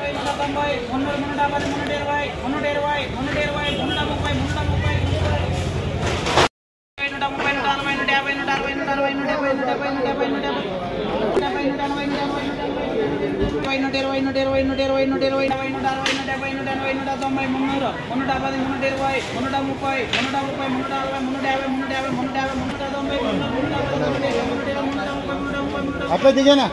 అరవై నూట తొంభై మున్నూరు మున్నూట పది మున్నూట ఇరవై మున్నూట ఇరవై మున్నూట ఇరవై మున్నూట ముప్పై మున్నూట ముప్పై నూట ముప్పై నూట నలభై నూట యాభై నూట అరవై నూట అరవై నూట డెబ్బై నూట డెబ్బై నూట డెబ్బై నూట డెబ్బై నూట ఎనభై నూట ఎనభై నూట ఇరవై నూట ఇరవై నూట ఇరవై నూట ఇరవై నూట నూట అరవై నూట డెబ్బై నూట ఎనభై నూట తొంభై మున్నూరు మున్నూట పది మున్నూట ఇరవై మున్నూట ముప్పై మున్నూట ముప్పై మున్నూట అరవై మున్నూట యాభై మున్నూట యాభై మున్నూట యాభై మున్నూట తొంభై మున్నూట మున్నూట పది మున్నూట ఇరవై మున్నూట ఇరవై మున్నూట ముప్పై మున్నూట ముప్పై మున్నూట అప్పుడే దిగానా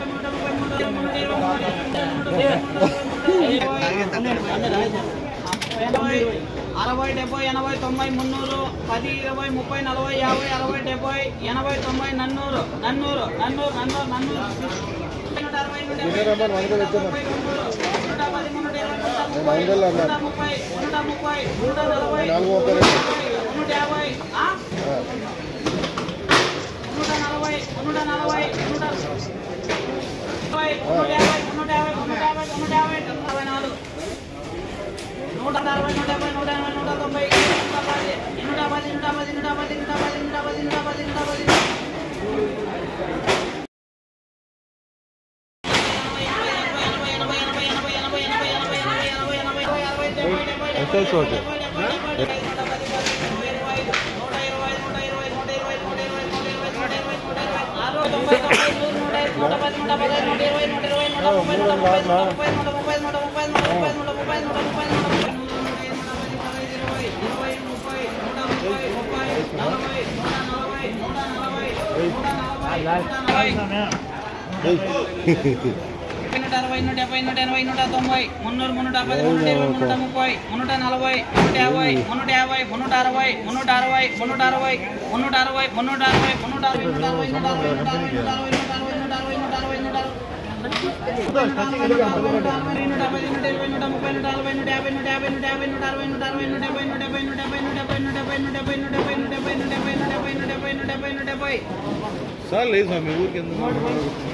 ఎనభై అరవై డెబ్బై ఎనభై తొంభై మున్నూరు పది ఇరవై ముప్పై నలభై యాభై అరవై డెబ్బై ఎనభై తొంభై నన్నూరు నన్నూరు నన్నూరు నన్నూరు నన్నూరు నూట అరవై నూట డెబ్బై, నూట ముప్పై మున్నూరు, నూట పది మున్నూట ఇరవై, నూట ముప్పై, నూట ముప్పై నూట ముప్పై నూట నలభై నూట యాభై ఆ? నూట నలభై నూట నలభై నూట ముప్పై నూట యాభై నూట యాభై నూట యాభై నూట యాభై అరవై నాలుగు నూట అరవై నూట డెబ్బై నూట ఎనభై నూట తొంభై నూట పది నూట పది నూట పది నూట పది నూట పది నూట పది నూట పది నూట పది ఎక్సైజ్ ఒకటి నూట అరవై నూట డెబ్బై నూట ఎనభై నూట తొంభై మున్నూరు మున్నూట పది మున్నూట ఇరవై మున్నూట ముప్పై మున్నూట నలభై మున్నూట యాభై మున్నూట యాభై మున్నూట అరవై మున్నూట అరవై మున్నూట అరవై మున్నూట అరవై మున్నూట అరవై మున్నూట అరవై నూట అరవై నూట అరవై నూట అరవై నూట అరవై నూట అరవై నూట అరవై నూట అరవై నూట అరవై సార్ లేదు స్వామి ఊరికి ఎందుకు